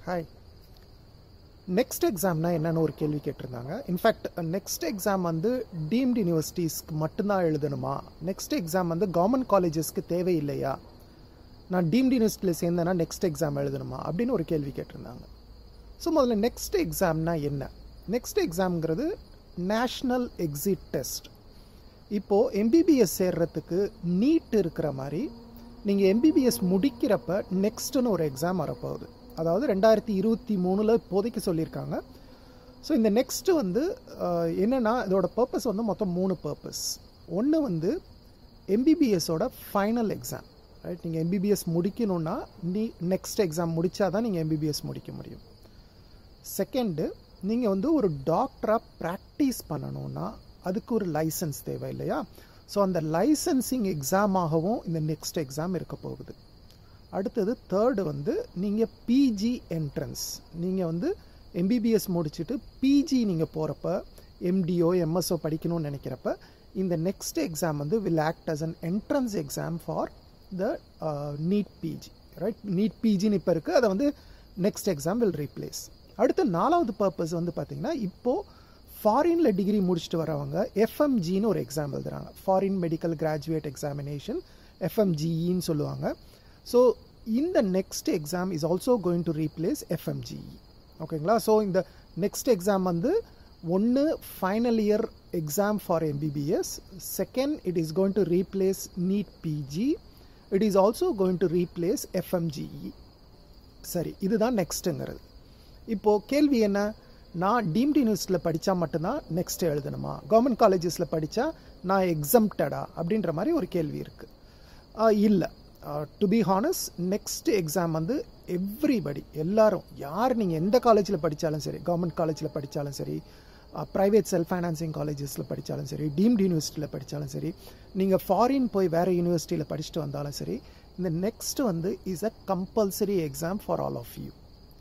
hi next எக்ஸாம்னா என்னன்னு ஒரு கேள்வி கேட்டிருந்தாங்க இன்ஃபேக்ட் நெக்ஸ்ட் எக்ஸாம் வந்து டீம்டு யூனிவர்சிட்டிஸ்க்கு மட்டும்தான் எழுதணுமா நெக்ஸ்ட் எக்ஸாம் வந்து கவர்மெண்ட் காலேஜஸ்க்கு தேவையில்லையா நான் டீம்டு யூனிவர்சிட்டியில் சேர்ந்தேன்னா நெக்ஸ்ட் எக்ஸாம் எழுதணுமா அப்படின்னு ஒரு கேள்வி கேட்டிருந்தாங்க ஸோ முதல்ல நெக்ஸ்ட் எக்ஸாம்னா என்ன நெக்ஸ்ட் எக்ஸாம்ங்கிறது நேஷ்னல் எக்ஸிட் டெஸ்ட் இப்போது எம்பிபிஎஸ் சேர்றதுக்கு நீட் இருக்கிற மாதிரி நீங்கள் எம்பிபிஎஸ் முடிக்கிறப்ப நெக்ஸ்ட்டுன்னு ஒரு எக்ஸாம் வரப்போகுது அதாவது ரெண்டாயிரத்தி இருபத்தி மூணில் இப்போதைக்கு சொல்லியிருக்காங்க ஸோ இந்த நெக்ஸ்ட்டு வந்து அஹ், என்னன்னா இதோட பர்பஸ் வந்து மொத்தம் மூணு பர்பஸ் ஒன்று வந்து எம்பிபிஎஸோட ஃபைனல் எக்ஸாம் ரைட் நீங்கள் எம்பிபிஎஸ் முடிக்கணும்னா நீ நெக்ஸ்ட் எக்ஸாம் முடித்தா தான் நீங்கள் எம்பிபிஎஸ் முடிக்க முடியும் செகண்டு நீங்கள் வந்து ஒரு டாக்டராக ப்ராக்டிஸ் பண்ணணும்னா அதுக்கு ஒரு லைசன்ஸ் தேவை இல்லையா ஸோ அந்த லைசன்சிங் எக்ஸாமாகவும் இந்த நெக்ஸ்ட் எக்ஸாம் இருக்க போகுது அடுத்தது தேர்டு வந்து நீங்கள் பிஜி என்ட்ரன்ஸ் நீங்கள் வந்து எம்பிபிஎஸ் முடிச்சுட்டு பிஜி நீங்கள் போகிறப்ப எம்டிஓ எம்எஸ்ஓ படிக்கணும்னு நினைக்கிறப்ப இந்த நெக்ஸ்ட் எக்ஸாம் வந்து will act as an entrance exam for the NEET PG right NEET பிஜின்னு இப்போ இருக்குது அதை வந்து நெக்ஸ்ட் எக்ஸாம் வில் ரீப்ளேஸ் அடுத்த நாலாவது பர்பஸ் வந்து பார்த்தீங்கன்னா இப்போது ஃபாரினில் டிகிரி முடிச்சுட்டு வரவங்க எஃப்எம்ஜின்னு ஒரு எக்ஸாம் எழுதுறாங்க ஃபாரின் மெடிக்கல் கிராஜுவேட் எக்ஸாமினேஷன் எஃப்எம்ஜிஇன்னு சொல்லுவாங்க ஸோ இந்த next exam is also going to replace FMGE ஓகேங்களா ஸோ இந்த நெக்ஸ்ட் எக்ஸாம் வந்து ஒன்று final year exam for MBBS second it is going to replace NEET PG it is also going to replace FMGE சரி இதுதான் நெக்ஸ்ட்டுங்கிறது இப்போது கேள்வி என்ன நான் டீம்டு யூனிவர்சிட்டியில் படித்தா மட்டும்தான் நெக்ஸ்ட் எழுதணுமா கவர்மெண்ட் காலேஜஸில் படித்தா நான் எக்ஸம்டடா அப்படின்ற மாதிரி ஒரு கேள்வி இருக்குது இல்லை to be honest next exam வந்து எவ்ரிபடி எல்லாரும் யார் நீங்கள் எந்த காலேஜில் படித்தாலும் சரி கவர்மெண்ட் காலேஜில் படித்தாலும் சரி ப்ரைவேட் செல்ஃப் ஃபைனான்சிங் காலேஜஸில் படித்தாலும் சரி டீம்டு யூனிவர்சிட்டியில் படித்தாலும் சரி நீங்கள் ஃபாரின் போய் வேறு யூனிவர்சிட்டியில் படிச்சுட்டு வந்தாலும் சரி இந்த நெக்ஸ்ட் வந்து is a compulsory exam for all of you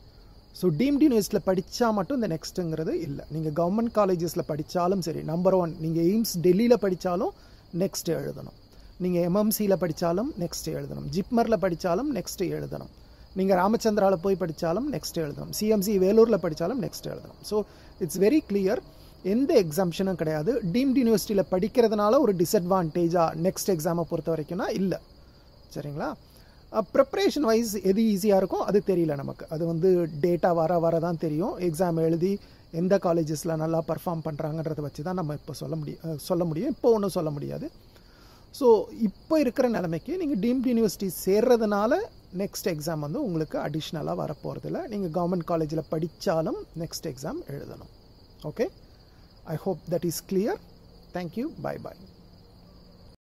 so deemed யூனிவர்சிட்டியில் படித்தா மட்டும் இந்த நெக்ஸ்ட்டுங்கிறது இல்லை நீங்கள் கவர்மெண்ட் காலேஜஸில் படித்தாலும் சரி நம்பர் ஒன் நீங்கள் எய்ம்ஸ் டெல்லியில் படித்தாலும் நெக்ஸ்ட் எழுதணும் நீங்கள் எம்எம்சியில் படித்தாலும் நெக்ஸ்ட் எழுதணும் ஜிப்மரில் படித்தாலும் நெக்ஸ்ட் எழுதணும் நீங்கள் ராமச்சந்திராவில் போய் படித்தாலும் நெக்ஸ்ட் எழுதணும் சிஎம்சி வேலூரில் படித்தாலும் நெக்ஸ்ட் எழுதணும் ஸோ இட்ஸ் வெரி கிளியர் எந்த எக்ஸாம்ஷனும் கிடையாது டீம்டு யூனிவர்சிட்டியில் படிக்கிறதுனால ஒரு டிஸ்அட்வான்டேஜாக நெக்ஸ்ட் எக்ஸாமை பொறுத்த வரைக்கும்னா இல்லை சரிங்களா ப்ரிப்ரேஷன் வைஸ் எது ஈஸியாக இருக்கும் அது தெரியல நமக்கு அது வந்து டேட்டா வர வர தான் தெரியும் எக்ஸாம் எழுதி எந்த காலேஜஸில் நல்லா பர்ஃபார்ம் பண்ணுறாங்கன்றத வச்சு தான் நம்ம இப்போ சொல்ல முடியும் சொல்ல முடியும் இப்போ ஒன்றும் சொல்ல முடியாது ஸோ இப்போ இருக்கிற நிலைமைக்கு நீங்கள் டீம்டு யூனிவர்சிட்டி சேர்றதுனால நெக்ஸ்ட் எக்ஸாம் வந்து உங்களுக்கு அடிஷ்னலாக வரப்போகிறதில்ல நீங்கள் கவர்மெண்ட் காலேஜில் படித்தாலும் நெக்ஸ்ட் எக்ஸாம் எழுதணும் okay I hope that is clear thank you bye bye